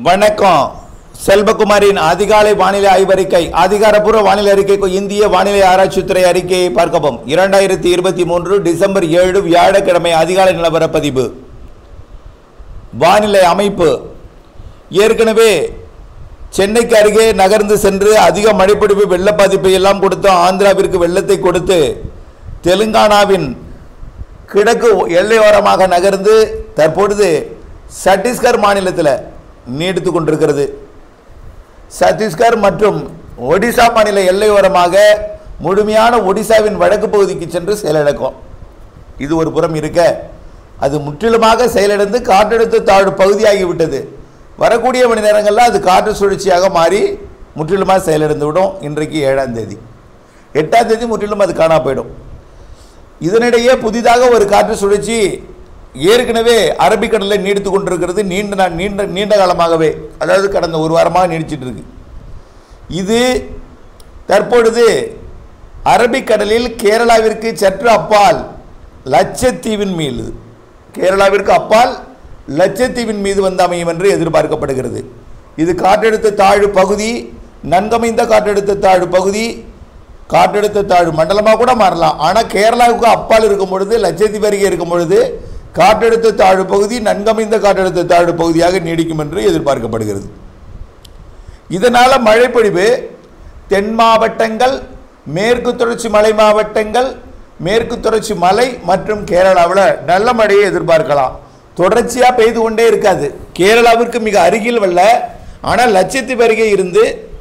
வணக்கம் செல்வகுமாரின் அதிகாலை வானிலை ஆய்வறிக்கை அதிகாரப்பூர்வ வானிலை அறிக்கைக்கு இந்திய வானிலை ஆராய்ச்சித்துறை அறிக்கையை பார்க்கவும் இரண்டாயிரத்தி இருபத்தி மூன்று டிசம்பர் ஏழு வியாழக்கிழமை அதிகாலை நிலவர பதிவு வானிலை அமைப்பு ஏற்கனவே சென்னைக்கு அருகே நகர்ந்து சென்று அதிக மழைப்பிடிப்பு வெள்ள பாதிப்பை எல்லாம் கொடுத்து ஆந்திராவிற்கு வெள்ளத்தை கொடுத்து தெலுங்கானாவின் கிழக்கு எல்லையோரமாக நகர்ந்து தற்பொழுது சத்தீஸ்கர் மாநிலத்தில் நீடித்து கொண்டிருக்கிறது சத்தீஸ்கர் மற்றும் ஒடிசா மாநில எல்லையோரமாக முழுமையான ஒடிசாவின் வடக்கு பகுதிக்கு சென்று செயலிழக்கும் இது ஒரு புறம் இருக்க அது முற்றிலுமாக செயலிழந்து காற்றழுத்த தாழ்வு பகுதியாகிவிட்டது வரக்கூடிய மணி நேரங்களில் அது காற்று சுழற்சியாக மாறி முற்றிலுமாக செயலிழந்து விடும் இன்றைக்கு ஏழாம் தேதி எட்டாம் தேதி முற்றிலும் அது காணா போயிடும் இதனிடையே புதிதாக ஒரு காற்று சுழற்சி ஏற்கனவே அரபிக்கடலில் நீடித்து கொண்டிருக்கிறது நீண்ட நாள் நீண்ட நீண்ட காலமாகவே அதாவது கடந்த ஒரு வாரமாக நீடிச்சிட்டு இருக்கு இது தற்பொழுது அரபிக்கடலில் கேரளாவிற்கு சற்று அப்பால் லட்சத்தீவின் மீது கேரளாவிற்கு அப்பால் லட்சத்தீவின் மீது வந்து அமையும் என்று எதிர்பார்க்கப்படுகிறது இது காற்றழுத்த தாழ்வு பகுதி நன்கமைந்த காற்றழுத்த தாழ்வு பகுதி காற்றழுத்த தாழ்வு மண்டலமாக கூட மாறலாம் ஆனால் கேரளாவுக்கு அப்பால் இருக்கும் பொழுது லட்சத்தீவு அருகே இருக்கும் பொழுது காற்றழுத்த தாழ்வு பகுதி நன்கமைந்த காற்றழுத்த தாழ்வு பகுதியாக நீடிக்கும் என்று எதிர்பார்க்கப்படுகிறது இதனால் மழைப்பொழிவு தென் மாவட்டங்கள் மேற்கு தொடர்ச்சி மலை மாவட்டங்கள் மேற்கு தொடர்ச்சி மலை மற்றும் கேரளாவில் நல்ல மழையை எதிர்பார்க்கலாம் தொடர்ச்சியாக பெய்து கொண்டே இருக்காது கேரளாவிற்கு மிக அருகில் வல்ல ஆனால் லட்சத்தீவு அருகே இருந்து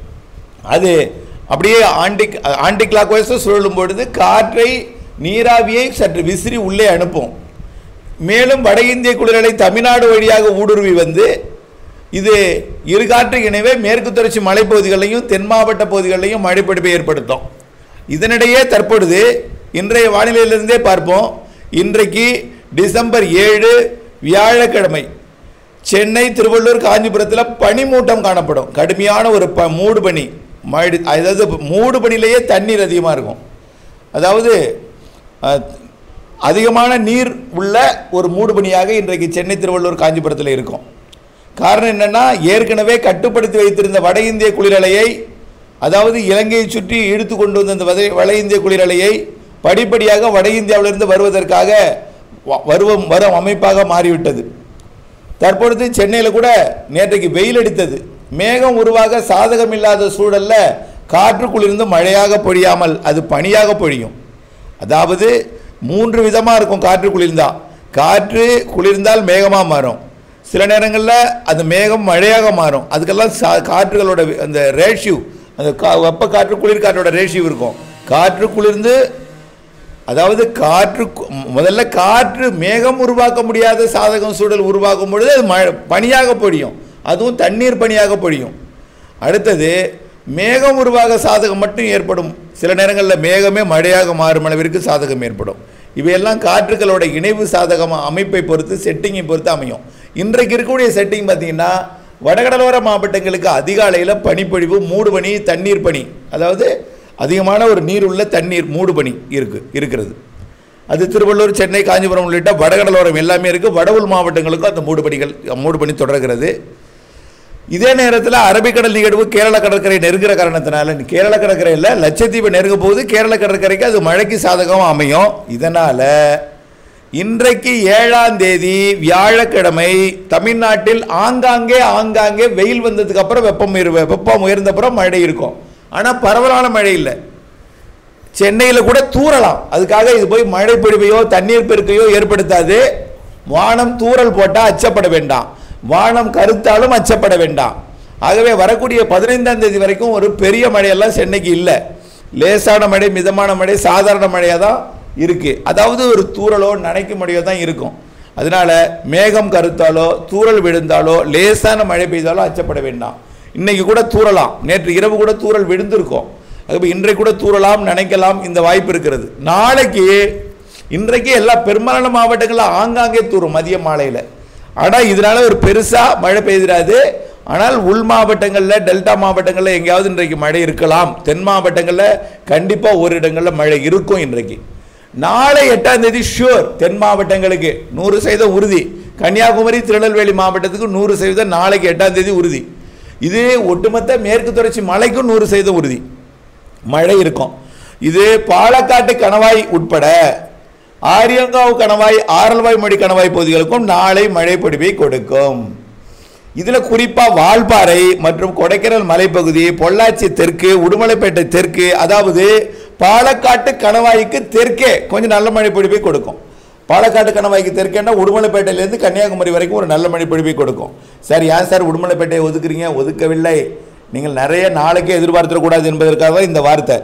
அது அப்படியே ஆண்டி ஆண்டி கிளாக் வைஸாக சுழலும் பொழுது காற்றை நீராவியை சற்று விசிறி உள்ளே அனுப்பும் மேலும் வட இந்திய குளிரலை தமிழ்நாடு வழியாக ஊடுருவி வந்து இது இரு காற்று இணைவே மேற்கு தொடர்ச்சி மலைப்பகுதிகளையும் தென் மாவட்ட பகுதிகளிலையும் மழைப்பிடிப்பை ஏற்படுத்தும் இதனிடையே தற்பொழுது இன்றைய வானிலையிலிருந்தே பார்ப்போம் இன்றைக்கு டிசம்பர் ஏழு வியாழக்கிழமை சென்னை திருவள்ளூர் காஞ்சிபுரத்தில் பனிமூட்டம் காணப்படும் கடுமையான ஒரு ப மூடு பனி மழை அதாவது மூடு பனிலேயே தண்ணீர் அதிகமாக இருக்கும் அதாவது அஹ், அதிகமான நீர் உள்ள ஒரு மூடு பனியாக இன்றைக்கு சென்னை திருவள்ளூர் காஞ்சிபுரத்தில் இருக்கும் காரணம் என்னன்னா ஏற்கனவே கட்டுப்படுத்தி வைத்திருந்த வட இந்திய குளிரலையை அதாவது இலங்கையை சுற்றி இழுத்து கொண்டு வந்த அந்த வதை- வட இந்திய குளிரலையை படிப்படியாக வட இந்தியாவிலிருந்து வருவதற்காக வ- வருவம் வரும் அமைப்பாக மாறிவிட்டது தற்பொழுது சென்னையில் கூட நேற்றைக்கு வெயில் அடித்தது மேகம் உருவாக சாதகமில்லாத சூழல்ல காற்று குளிர்ந்து மழையாக பொழியாமல் அது பனியாக பொழியும் அதாவது மூன்று விதமாக இருக்கும் காற்று குளிர்ந்தா காற்று குளிர்ந்தால் மேகமாக மாறும் சில நேரங்களில் அந்த மேகம் மழையாக மாறும் அதுக்கெல்லாம் சா காற்றுகளோட வி- அந்த ரேஷியூ அந்த கா வெப்ப காற்று குளிர் காற்றோட ரேஷியூ இருக்கும் காற்று குளிர்ந்து அதாவது காற்று கு- முதல்ல காற்று மேகம் உருவாக்க முடியாத சாதகம் சூழல் உருவாக்கும் பொழுது அது மழை பனியாக பொழியும் அதுவும் தண்ணீர் பனியாக பொழியும் அடுத்தது மேகம் உருவாக சாதகம் மட்டும் ஏற்படும் சில நேரங்களில் மேகமே மழையாக மாறும் அளவிற்கு சாதகம் ஏற்படும் இவையெல்லாம் காற்றுகளோட இணைவு சாதகம் அமைப்பை பொறுத்து செட்டிங்கை பொறுத்து அமையும் இன்றைக்கு இருக்கக்கூடிய செட்டிங் பார்த்தீங்கன்னா வடகடலோர மாவட்டங்களுக்கு அதிகாலையில் பனிப்பொழிவு மூடு பனி தண்ணீர் பனி அதாவது அதிகமான ஒரு நீர் உள்ள தண்ணீர் மூடு பனி இருக்கு இருக்கிறது அது திருவள்ளூர் சென்னை காஞ்சிபுரம் உள்ளிட்ட வடகடலோரம் எல்லாமே இருக்குது வட உள் மாவட்டங்களுக்கும் அந்த மூடு பனிகள் மூடு பனி தொடர்கிறது இதே நேரத்தில் அரபிக்கடல் நிகழ்வு கேரள கடற்கரை நெருங்குற காரணத்தினால கேரள கடற்கரையில் லட்சத்தீவு நெருங்க போது கேரள கடற்கரைக்கு அது மழைக்கு சாதகமாக அமையும் இதனால் இன்றைக்கு ஏழாம் தேதி வியாழக்கிழமை தமிழ்நாட்டில் ஆங்காங்கே ஆங்காங்கே வெயில் வந்ததுக்கு அப்புறம் வெப்பம் உயர் வெப்பம் உயர்ந்த அப்புறம் மழை இருக்கும் ஆனால் பரவலான மழை இல்லை சென்னையில் கூட தூறலாம் அதுக்காக இது போய் மழை பொழிவையோ தண்ணீர் பெருக்கையோ ஏற்படுத்தாது வானம் தூறல் போட்டால் அச்சப்பட வேண்டாம் வானம் கருத்தாலும் அச்சப்பட வேண்டாம் ஆகவே வரக்கூடிய பதினைந்தாம் தேதி வரைக்கும் ஒரு பெரிய மழையெல்லாம் சென்னைக்கு இல்லை லேசான மழை மிதமான மழை சாதாரண மழையாக தான் இருக்குது அதாவது ஒரு தூறலோ நனைக்கும் மழையோ தான் இருக்கும் அதனால மேகம் கருத்தாலோ தூறல் விழுந்தாலோ லேசான மழை பெய்தாலோ அச்சப்பட வேண்டாம் இன்னைக்கு கூட தூறலாம் நேற்று இரவு கூட தூறல் விழுந்திருக்கும் ஆகவே இன்றைக்கு கூட தூறலாம் நினைக்கலாம் இந்த வாய்ப்பு இருக்கிறது நாளைக்கு இன்றைக்கு எல்லா பெரும்பாலான மாவட்டங்களில் ஆங்காங்கே தூரும் மதிய மாலையில் ஆனால் இதனால ஒரு பெருசாக மழை பெய்திராது ஆனால் உள் மாவட்டங்களில் டெல்டா மாவட்டங்களில் எங்கேயாவது இன்றைக்கு மழை இருக்கலாம் தென் மாவட்டங்களில் கண்டிப்பாக ஒரு இடங்களில் மழை இருக்கும் இன்றைக்கு நாளை எட்டாம் தேதி ஷூர் தென் மாவட்டங்களுக்கு நூறு சதவீதம் உறுதி கன்னியாகுமரி திருநெல்வேலி மாவட்டத்துக்கு நூறு சதவீதம் நாளைக்கு எட்டாம் தேதி உறுதி இது ஒட்டுமொத்த மேற்கு தொடர்ச்சி மலைக்கும் நூறு சதவீதம் உறுதி மழை இருக்கும் இது பாலக்காட்டு கணவாய் உட்பட ஆரியங்காவு கணவாய் ஆரல்வாய் மொழி கணவாய் பகுதிகளுக்கும் நாளை மழை பொழிவை கொடுக்கும் இதில் குறிப்பாக வால்பாறை மற்றும் கொடைக்கானல் மலைப்பகுதி பொள்ளாச்சி தெற்கு உடுமலைப்பேட்டை தெற்கு அதாவது பாலக்காட்டு கணவாய்க்கு தெற்கே கொஞ்சம் நல்ல மழை பொழிவை கொடுக்கும் பாலக்காட்டு கணவாய்க்கு தெற்கேன்னா உடுமலைப்பேட்டையிலேருந்து கன்னியாகுமரி வரைக்கும் ஒரு நல்ல மழை பொழிவை கொடுக்கும் சார் ஏன் சார் உடுமலைப்பேட்டையை ஒதுக்குறீங்க ஒதுக்கவில்லை நீங்கள் நிறைய நாளைக்கே எதிர்பார்த்திடக்கூடாது என்பதற்காக தான் இந்த வார்த்தை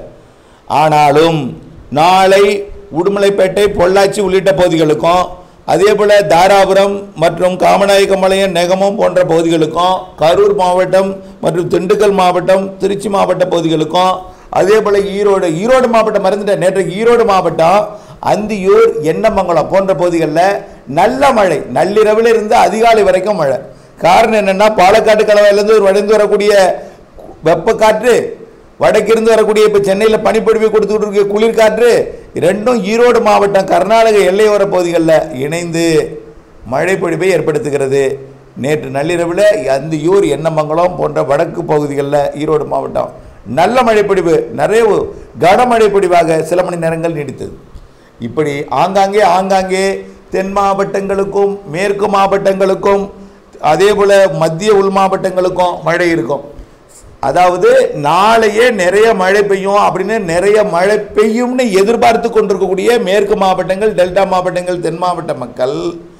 ஆனாலும் நாளை உடுமலைப்பேட்டை பொள்ளாச்சி உள்ளிட்ட பகுதிகளுக்கும் அதே போல் தாராபுரம் மற்றும் காமநாயக்கம்பாளையம் நெகமம் போன்ற பகுதிகளுக்கும் கரூர் மாவட்டம் மற்றும் திண்டுக்கல் மாவட்டம் திருச்சி மாவட்ட பகுதிகளுக்கும் அதே போல் ஈரோடு ஈரோடு மாவட்டம் மறந்துட்டேன் நேற்று ஈரோடு மாவட்டம் அந்தியூர் எண்ணமங்கலம் போன்ற பகுதிகளில் நல்ல மழை நள்ளிரவில் இருந்து அதிகாலை வரைக்கும் மழை காரணம் என்னென்னா பாலக்காட்டு கலவையிலேருந்து ஒரு வடைந்து வரக்கூடிய வெப்ப காற்று வடக்கிருந்து வரக்கூடிய இப்போ சென்னையில் பனிப்பொழிவை கொடுத்துட்டு இருக்க குளிர்காற்று ரெண்டும் ஈரோடு மாவட்டம் கர்நாடக எல்லையோர பகுதிகளில் இணைந்து மழை பொழிவை ஏற்படுத்துகிறது நேற்று நள்ளிரவில் அந்தியூர் எண்ணமங்கலம் போன்ற வடக்கு பகுதிகளில் ஈரோடு மாவட்டம் நல்ல மழைப்பொழிவு நிறைய கனமழை பொழிவாக சில மணி நேரங்கள் நீடித்தது இப்படி ஆங்காங்கே ஆங்காங்கே தென் மாவட்டங்களுக்கும் மேற்கு மாவட்டங்களுக்கும் அதே போல் மத்திய உள் மாவட்டங்களுக்கும் மழை இருக்கும் அதாவது நாளையே நிறைய மழை பெய்யும் அப்படின்னு நிறைய மழை பெய்யும்னு எதிர்பார்த்து கொண்டிருக்கக்கூடிய மேற்கு மாவட்டங்கள் டெல்டா மாவட்டங்கள் தென் மாவட்ட மக்கள்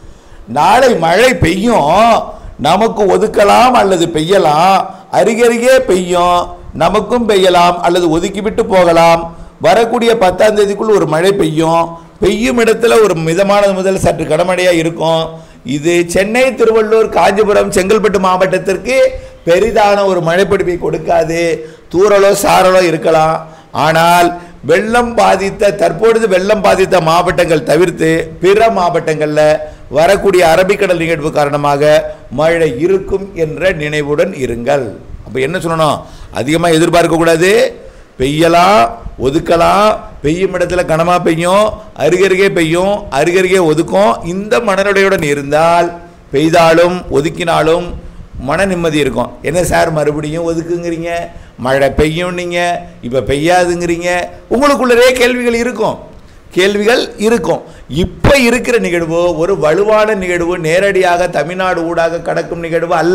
நாளை மழை பெய்யும் நமக்கு ஒதுக்கலாம் அல்லது பெய்யலாம் அருகருகே பெய்யும் நமக்கும் பெய்யலாம் அல்லது ஒதுக்கிவிட்டு போகலாம் வரக்கூடிய பத்தாம் தேதிக்குள் ஒரு மழை பெய்யும் பெய்யும் இடத்துல ஒரு மிதமானது முதல் சற்று கனமழையாக இருக்கும் இது சென்னை திருவள்ளூர் காஞ்சிபுரம் செங்கல்பட்டு மாவட்டத்திற்கு பெரிதான ஒரு மழைப்பிடிப்பை கொடுக்காது தூறலோ சாரலோ இருக்கலாம் ஆனால் வெள்ளம் பாதித்த தற்பொழுது வெள்ளம் பாதித்த மாவட்டங்கள் தவிர்த்து பிற மாவட்டங்களில் வரக்கூடிய அரபிக்கடல் நிகழ்வு காரணமாக மழை இருக்கும் என்ற நினைவுடன் இருங்கள் அப்போ என்ன சொல்லணும் அதிகமாக எதிர்பார்க்கக்கூடாது பெய்யலாம் ஒதுக்கலாம் பெய்யும் இடத்துல கனமாக பெய்யும் அருகருகே பெய்யும் அருகருகே ஒதுக்கும் இந்த மனநிலையுடன் இருந்தால் பெய்தாலும் ஒதுக்கினாலும் மன நிம்மதி இருக்கும் என்ன சார் மறுபடியும் ஒதுக்குங்கிறீங்க மழை பெய்யும் நீங்கள் இப்போ பெய்யாதுங்கிறீங்க உங்களுக்குள்ளரே கேள்விகள் இருக்கும் கேள்விகள் இருக்கும் இப்போ இருக்கிற நிகழ்வு ஒரு வலுவான நிகழ்வு நேரடியாக தமிழ்நாடு ஊடாக கடக்கும் நிகழ்வு அல்ல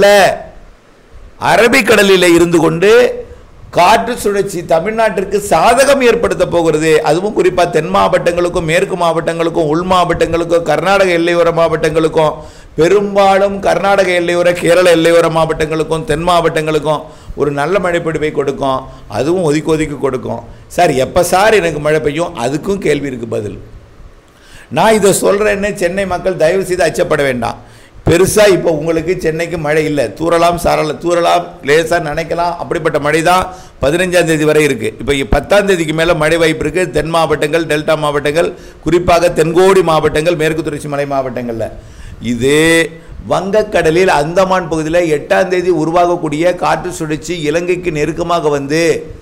அரபிக்கடலில் இருந்து கொண்டு காற்று சுழற்சி தமிழ்நாட்டிற்கு சாதகம் ஏற்படுத்த போகிறது அதுவும் குறிப்பாக தென் மாவட்டங்களுக்கும் மேற்கு மாவட்டங்களுக்கும் உள் மாவட்டங்களுக்கும் கர்நாடக எல்லையோர மாவட்டங்களுக்கும் பெரும்பாலும் கர்நாடக எல்லையோர கேரள எல்லையோர மாவட்டங்களுக்கும் தென் மாவட்டங்களுக்கும் ஒரு நல்ல மழை பொழிவை கொடுக்கும் அதுவும் ஒதுக்கி ஒதுக்கி கொடுக்கும் சார் எப்போ சார் எனக்கு மழை பெய்யும் அதுக்கும் கேள்வி இருக்குது பதில் நான் இதை சொல்கிறேன்னு சென்னை மக்கள் தயவு செய்து அச்சப்பட வேண்டாம் பெருசாக இப்போ உங்களுக்கு சென்னைக்கு மழை இல்லை தூறலாம் சாரல தூறலாம் லேசாக நினைக்கலாம் அப்படிப்பட்ட மழை தான் பதினஞ்சாம் தேதி வரை இருக்குது இப்போ பத்தாம் தேதிக்கு மேலே மழை வாய்ப்பு இருக்குது தென் மாவட்டங்கள் டெல்டா மாவட்டங்கள் குறிப்பாக தென்கோடி மாவட்டங்கள் மேற்கு தொடர்ச்சி மலை மாவட்டங்களில் இது வங்கக்கடலில் அந்தமான் பகுதியில் எட்டாம் தேதி உருவாகக்கூடிய காற்று சுழற்சி இலங்கைக்கு நெருக்கமாக வந்து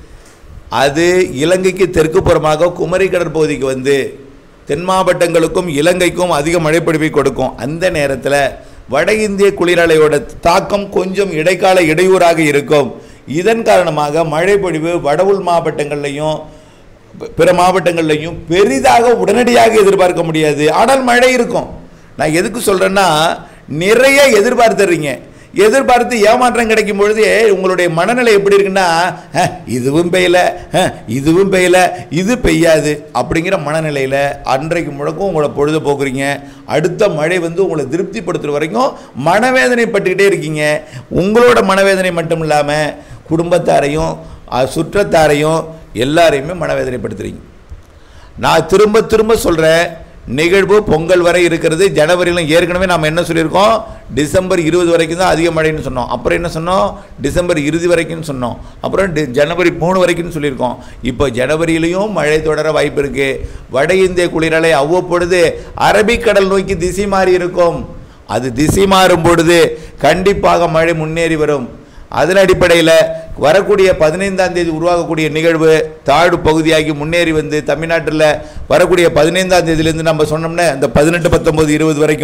அது இலங்கைக்கு தெற்கு புறமாக குமரி கடற்பகுதிக்கு வந்து தென் மாவட்டங்களுக்கும் இலங்கைக்கும் அதிக மழைப்பொழிவை கொடுக்கும் அந்த நேரத்தில் வட இந்திய குளிரலையோட தாக்கம் கொஞ்சம் இடைக்கால இடையூறாக இருக்கும் இதன் காரணமாக மழைப்பொழிவு வட உள் மாவட்டங்கள்லையும் பி- பிற மாவட்டங்கள்லையும் பெரிதாக உடனடியாக எதிர்பார்க்க முடியாது ஆனால் மழை இருக்கும் நான் எதுக்கு சொல்கிறேன்னா நிறைய எதிர்பார்த்துறீங்க எதிர்பார்த்து ஏமாற்றம் கிடைக்கும் பொழுது உங்களுடைய மனநிலை எப்படி இருக்குன்னா "அஹ், இதுவும் பெய்யல அஹ், இதுவும் பெய்யல இது பெய்யாது அப்படிங்கிற மனநிலையில் அன்றைக்கு முழக்கம் உங்களை பொழுது போக்குறீங்க அடுத்த மழை வந்து உங்களை திருப்திப்படுத்துகிற வரைக்கும் மனவேதனைப்பட்டுக்கிட்டே இருக்கீங்க உங்களோட மனவேதனை மட்டும் இல்லாமல் குடும்பத்தாரையும் அஹ், சுற்றத்தாரையும் எல்லாரையுமே மனவேதனைப்படுத்துறீங்க நான் திரும்ப திரும்ப சொல்கிறேன் நிகழ்வு பொங்கல் வரை இருக்கிறது ஜனவரியிலும் ஏற்கனவே நாம் என்ன சொல்லியிருக்கோம் டிசம்பர் இருபது வரைக்கும் தான் அதிக மழைன்னு சொன்னோம் அப்புறம் என்ன சொன்னோம் டிசம்பர் இறுதி வரைக்கும் சொன்னோம் அப்புறம் டி- ஜனவரி மூணு வரைக்கும் சொல்லியிருக்கோம் இப்போ ஜனவரியிலையும் மழை தொடர வாய்ப்பு இருக்குது வட இந்திய குளிரலை அவ்வப்பொழுது அரபிக்கடல் நோக்கி திசை மாறி இருக்கும் அது திசை மாறும் பொழுது கண்டிப்பாக மழை முன்னேறி வரும் அதன் அடிப்படையில் வரக்கூடிய பதினைந்தாம் தேதி உருவாகக்கூடிய நிகழ்வு தாழ்வு பகுதியாகி முன்னேறி வந்து தமிழ்நாட்டில் வரக்கூடிய பதினைந்தாம் தேதியிலேருந்து நம்ம சொன்னோம்னா இந்த பதினெட்டு பத்தொம்பது இருபது வரைக்கும்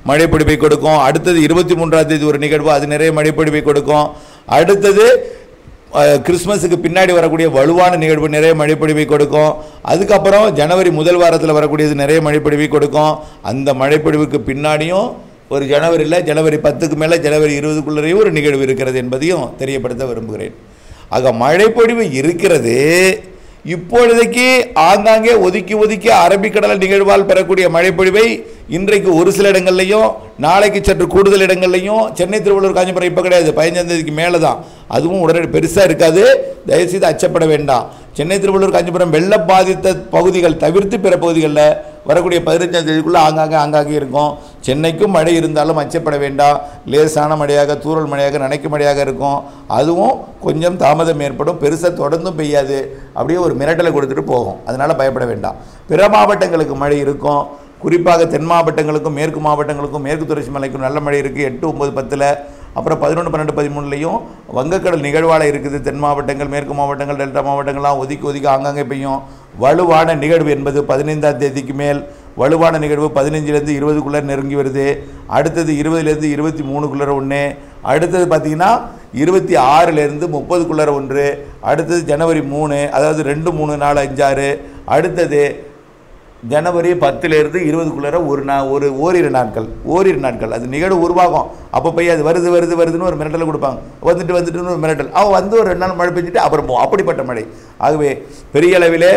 மழைப்பொழிவை கொடுக்கும் அடுத்தது இருபத்தி மூன்றாம் தேதி ஒரு நிகழ்வு அது நிறைய மழைப்பொழிவை கொடுக்கும் அடுத்தது அஹ், கிறிஸ்மஸுக்கு பின்னாடி வரக்கூடிய வலுவான நிகழ்வு நிறைய மழைப்பொழிவை கொடுக்கும் அதுக்கப்புறம் ஜனவரி முதல் வாரத்தில் வரக்கூடியது நிறைய மழைப்பொழிவை கொடுக்கும் அந்த மழைப்பொழிவுக்கு பின்னாடியும் ஒரு ஜனவரியில் ஜனவரி பத்துக்கு மேலே ஜனவரி இருபதுக்குள்ளேயும் ஒரு நிகழ்வு இருக்கிறது என்பதையும் தெரியப்படுத்த விரும்புகிறேன் ஆக மழைப்பொழிவு இருக்கிறது இப்பொழுதைக்கு ஆங்காங்கே ஒதுக்கி ஒதுக்கி அரபிக்கடல் நிகழ்வால் பெறக்கூடிய மழைப்பொழிவை இன்றைக்கு ஒரு சில இடங்கள்லையும் நாளைக்கு சற்று கூடுதல் இடங்கள்லையும் சென்னை திருவள்ளூர் காஞ்சிபுரம் இப்போ கிடையாது பதினஞ்சாம் தேதிக்கு மேலே தான் அதுவும் உடனடி பெருசாக இருக்காது தயவுசெய்து அச்சப்பட வேண்டாம் சென்னை திருவள்ளூர் காஞ்சிபுரம் வெள்ள பாதித்த பகுதிகள் தவிர்த்து பிற பகுதிகளில் வரக்கூடிய பதினஞ்சாம் தேதிக்குள்ளே ஆங்காங்கே ஆங்காங்கே இருக்கும் சென்னைக்கும் மழை இருந்தாலும் அச்சப்பட வேண்டாம் லேசான மழையாக தூறல் மழையாக நனைக்கும் மழையாக இருக்கும் அதுவும் கொஞ்சம் தாமதம் ஏற்படும் பெருசாக தொடர்ந்தும் பெய்யாது அப்படியே ஒரு மிரட்டலை கொடுத்துட்டு போகும் அதனால் பயப்பட வேண்டாம் பிற மாவட்டங்களுக்கு மழை இருக்கும் குறிப்பாக தென் மாவட்டங்களுக்கும் மேற்கு மாவட்டங்களுக்கும் மேற்கு தொடர்ச்சி மலைக்கும் நல்ல மழை இருக்குது எட்டு ஒம்பது பத்தில் அப்புறம் பதினொன்று பன்னெண்டு பதிமூணுலையும் வங்கக்கடல் நிகழ்வால இருக்குது தென் மாவட்டங்கள் மேற்கு மாவட்டங்கள் டெல்டா மாவட்டங்கள்லாம் ஒதுக்கி ஒதுக்கி ஆங்காங்கே பெய்யும் வலுவான நிகழ்வு என்பது பதினைந்தாம் தேதிக்கு மேல் வலுவான நிகழ்வு பதினஞ்சுலேருந்து இருபதுக்குள்ளே நெருங்கி வருது அடுத்தது இருபதுலேருந்து இருபத்தி மூணுக்குள்ளே ஒன்று அடுத்தது பார்த்திங்கன்னா இருபத்தி ஆறுலேருந்து முப்பதுக்குள்ளே ஒன்று அடுத்தது ஜனவரி மூணு அதாவது ரெண்டு மூணு நாலு அஞ்சாறு அடுத்தது ஜனவரி பத்துலேருந்து இருபதுக்குள்ளார ஒரு நா ஒரு ஓரிரு நாட்கள் ஓரிரு நாட்கள் அது நிகழ்வு உருவாகும் அப்போ போய் அது வருது வருது வருதுன்னு ஒரு மிரட்டல் கொடுப்பாங்க வந்துட்டு வந்துட்டுன்னு ஒரு மிரட்டல் அவன் வந்து ஒரு ரெண்டு நாள் மழை பெஞ்சிட்டு அப்புறம் போகும் அப்படிப்பட்ட மழை ஆகவே பெரிய அளவிலே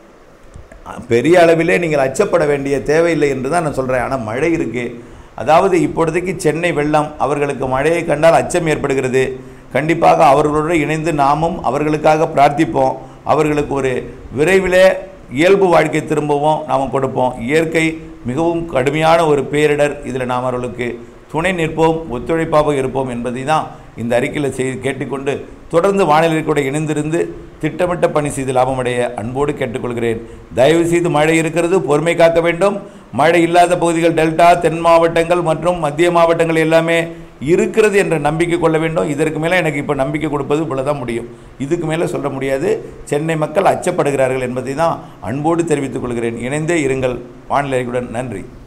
பெரிய அளவிலே நீங்கள் அச்சப்பட வேண்டிய தேவையில்லை என்று தான் நான் சொல்கிறேன் ஆனால் மழை இருக்குது அதாவது இப்பொழுதைக்கு சென்னை வெள்ளம் அவர்களுக்கு மழையை கண்டால் அச்சம் ஏற்படுகிறது கண்டிப்பாக அவர்களோடு இணைந்து நாமும் அவர்களுக்காக பிரார்த்திப்போம் அவர்களுக்கு ஒரு விரைவிலே இயல்பு வாழ்க்கை திரும்பவும் நாம் கொடுப்போம் இயற்கை மிகவும் கடுமையான ஒரு பேரிடர் இதில் நாம் அவர்களுக்கு துணை நிற்போம் ஒத்துழைப்பாக இருப்போம் என்பதை தான் இந்த அறிக்கையில் செய்து கேட்டுக்கொண்டு தொடர்ந்து வானிலை கூட இணைந்திருந்து திட்டமிட்ட பணி செய்து லாபமடைய அன்போடு கேட்டுக்கொள்கிறேன் தயவு செய்து மழை இருக்கிறது பொறுமை காக்க வேண்டும் மழை இல்லாத பகுதிகள் டெல்டா தென் மாவட்டங்கள் மற்றும் மத்திய மாவட்டங்கள் எல்லாமே இருக்கிறது என்ற நம்பிக்கை கொள்ள வேண்டும் இதற்கு மேலே எனக்கு இப்போ நம்பிக்கை கொடுப்பது இவ்வளோ தான் முடியும் இதுக்கு மேலே சொல்ல முடியாது சென்னை மக்கள் அச்சப்படுகிறார்கள் என்பதை தான் அன்போடு தெரிவித்துக் கொள்கிறேன் இணைந்தே இருங்கள் வானிலைக்குடன் நன்றி